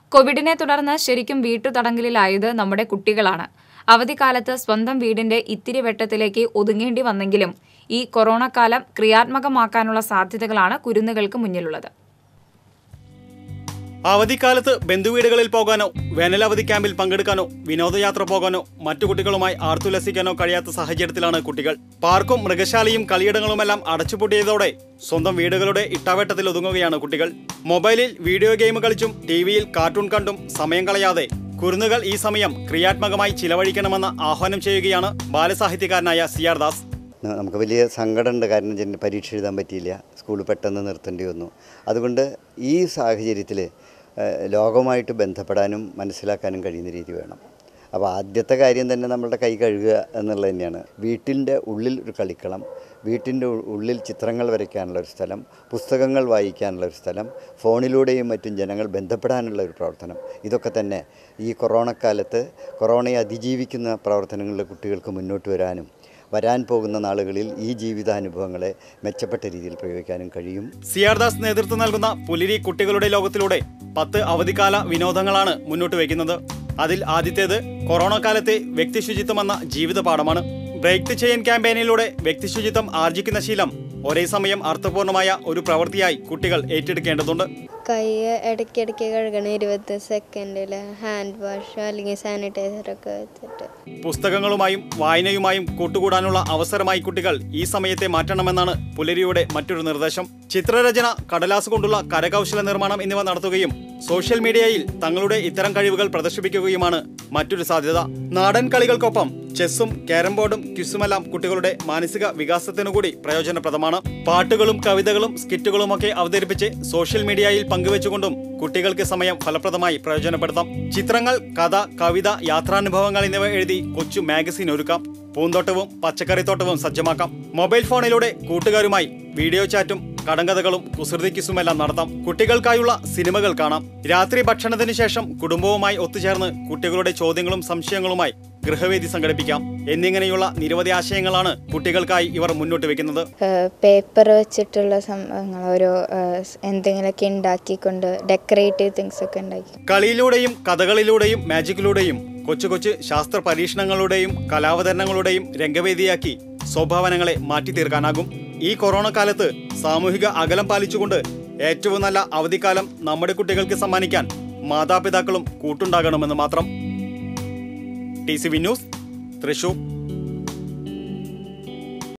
കോവിഡിനെ തുടർന്ന് ശരിക്കും വീട്ടുതടങ്കലിലായത് നമ്മുടെ കുട്ടികളാണ് അവധിക്കാലത്ത് സ്വന്തം വീടിന്റെ ഇത്തിരി വെട്ടത്തിലേക്ക് ഒതുങ്ങേണ്ടി വന്നെങ്കിലും ഈ കൊറോണ കാലം ക്രിയാത്മകമാക്കാനുള്ള സാധ്യതകളാണ് കുരുന്നുകൾക്ക് മുന്നിലുള്ളത് അവധിക്കാലത്ത് ബന്ധുവീടുകളിൽ പോകാനോ വേനലവധി ക്യാമ്പിൽ പങ്കെടുക്കാനോ വിനോദയാത്ര പോകാനോ മറ്റു കുട്ടികളുമായി ആർത്തുല്ലസിക്കാനോ കഴിയാത്ത സാഹചര്യത്തിലാണ് കുട്ടികൾ പാർക്കും മൃഗശാലയും കളിയിടങ്ങളുമെല്ലാം അടച്ചുപൂട്ടിയതോടെ സ്വന്തം വീടുകളുടെ ഇട്ടാവേട്ടത്തിൽ ഒതുങ്ങുകയാണ് കുട്ടികൾ മൊബൈലിൽ വീഡിയോ ഗെയിം കളിച്ചും ടി വിയിൽ കാർട്ടൂൺ കണ്ടും സമയം കളയാതെ കുരുന്നുകൾ ഈ സമയം ക്രിയാത്മകമായി ചിലവഴിക്കണമെന്ന് ആഹ്വാനം ചെയ്യുകയാണ് ബാലസാഹിത്യകാരനായ സി ആർ ദാസ് ന- നമുക്ക് വലിയ സങ്കടമുണ്ട് കാരണം ജന പരീക്ഷ എഴുതാൻ പറ്റിയില്ല സ്കൂൾ പെട്ടെന്ന് നിർത്തേണ്ടി വന്നു അതുകൊണ്ട് ഈ സാഹചര്യത്തിൽ ലോകവുമായിട്ട് ബന്ധപ്പെടാനും മനസ്സിലാക്കാനും കഴിയുന്ന രീതി വേണം അപ്പോൾ ആദ്യത്തെ കാര്യം തന്നെ നമ്മളുടെ കൈ കഴുകുക എന്നുള്ളത് തന്നെയാണ് വീട്ടിൻ്റെ ഉള്ളിൽ ഒരു കളിക്കളം വീട്ടിൻ്റെ ഉ- ഉള്ളിൽ ചിത്രങ്ങൾ വരയ്ക്കാനുള്ള ഒരു സ്ഥലം പുസ്തകങ്ങൾ വായിക്കാനുള്ള ഒരു സ്ഥലം ഫോണിലൂടെയും മറ്റും ജനങ്ങൾ ബന്ധപ്പെടാനുള്ള ഒരു പ്രവർത്തനം ഇതൊക്കെ തന്നെ ഈ കൊറോണ കാലത്ത് കൊറോണയെ അതിജീവിക്കുന്ന പ്രവർത്തനങ്ങളിൽ കുട്ടികൾക്ക് മുന്നോട്ട് വരാനും വരാൻ പോകുന്ന നാളുകളിൽ ഈ ജീവിതാനുഭവങ്ങളെ മെച്ചപ്പെട്ട രീതിയിൽ പ്രയോഗിക്കാനും കഴിയും സി ആർ ദാസ് നേതൃത്വം നൽകുന്ന പുലിരി കുട്ടികളുടെ ലോകത്തിലൂടെ പത്ത് അവധിക്കാല വിനോദങ്ങളാണ് മുന്നോട്ട് വയ്ക്കുന്നത് അതിൽ ആദ്യത്തേത് കൊറോണ കാലത്തെ വ്യക്തിശുചിത്വം എന്ന ജീവിത പാഠമാണ് ബ്രേക്ക് ദി ചെയിൻ ക്യാമ്പയിനിലൂടെ വ്യക്തിശുചിത്വം ആർജിക്കുന്ന ശീലം ഒരേ സമയം അർത്ഥപൂർണമായ ഒരു പ്രവൃത്തിയായി കുട്ടികൾ ഏറ്റെടുക്കേണ്ടതുണ്ട് കൈ ഇടയ്ക്കിടയ്ക്ക് കഴുകണം ഇരുപത് സെക്കൻഡിൽ ഹാൻഡ് വാഷ് അല്ലെങ്കിൽ സാനിറ്റൈസറൊക്കെ വെച്ചിട്ട് പുസ്തകങ്ങളുമായും വായനയുമായും കൂട്ടുകൂടാനുള്ള അവസരമായി കുട്ടികൾ ഈ സമയത്തെ മാറ്റണമെന്നാണ് പുലരിയുടെ മറ്റൊരു നിർദ്ദേശം ചിത്രരചന കടലാസ് കൊണ്ടുള്ള കരകൗശല നിർമ്മാണം എന്നിവ നടത്തുകയും സോഷ്യൽ മീഡിയയിൽ തങ്ങളുടെ ഇത്തരം കഴിവുകൾ പ്രദർശിപ്പിക്കുകയുമാണ് മറ്റൊരു സാധ്യത നാടൻ കളികൾക്കൊപ്പം ചെസ്സും ക്യാരം ബോർഡും ക്വിസുമെല്ലാം കുട്ടികളുടെ മാനസിക വികാസത്തിനു കൂടി പ്രയോജനപ്രദമാണ് പാട്ടുകളും കവിതകളും സ്കിറ്റുകളുമൊക്കെ അവതരിപ്പിച്ച് സോഷ്യൽ മീഡിയയിൽ പങ്കുവെച്ചുകൊണ്ടും കുട്ടികൾക്ക് സമയം ഫലപ്രദമായി പ്രയോജനപ്പെടുത്താം ചിത്രങ്ങൾ കഥ കവിത യാത്രാനുഭവങ്ങൾ എന്നിവ എഴുതി കൊച്ചു മാഗസിൻ ഒരുക്കാം പൂന്തോട്ടവും പച്ചക്കറിത്തോട്ടവും സജ്ജമാക്കാം മൊബൈൽ ഫോണിലൂടെ കൂട്ടുകാരുമായി വീഡിയോ ചാറ്റും കടങ്കഥകളും കുസൃതി കിസുമെല്ലാം നടത്താം കുട്ടികൾക്കായുള്ള സിനിമകൾ കാണാം രാത്രി ഭക്ഷണത്തിന് ശേഷം കുടുംബവുമായി ഒത്തുചേർന്ന് കുട്ടികളുടെ ചോദ്യങ്ങളും സംശയങ്ങളുമായി ഗൃഹവേദി സംഘടിപ്പിക്കാം എന്നിങ്ങനെയുള്ള നിരവധി ആശയങ്ങളാണ് കുട്ടികൾക്കായി ഇവർ മുന്നോട്ട് വെക്കുന്നത് പേപ്പർ വെച്ചിട്ടുള്ള സംഭവങ്ങൾ ഓരോ ഏഹ്, എന്തെങ്കിലുമൊക്കെ ഉണ്ടാക്കിക്കൊണ്ട് ഡെക്കറേറ്റീവ് തിങ്സ് ഒക്കെ ഉണ്ടാക്കി കളിയിലൂടെയും കഥകളിലൂടെയും മാജിക്കിലൂടെയും കൊച്ചു കൊച്ചു ശാസ്ത്ര പരീക്ഷണങ്ങളുടെയും കലാവതരണങ്ങളുടെയും രംഗവേദിയാക്കി സ്വഭാവനങ്ങളെ മാറ്റി തീർക്കാനാകും ഈ കൊറോണ കാലത്ത് സാമൂഹിക അകലം പാലിച്ചുകൊണ്ട് ഏറ്റവും നല്ല അവധിക്കാലം നമ്മുടെ കുട്ടികൾക്ക് സമ്മാനിക്കാൻ മാതാപിതാക്കളും കൂട്ടുണ്ടാകണമെന്ന് മാത്രം T C V news Thrissur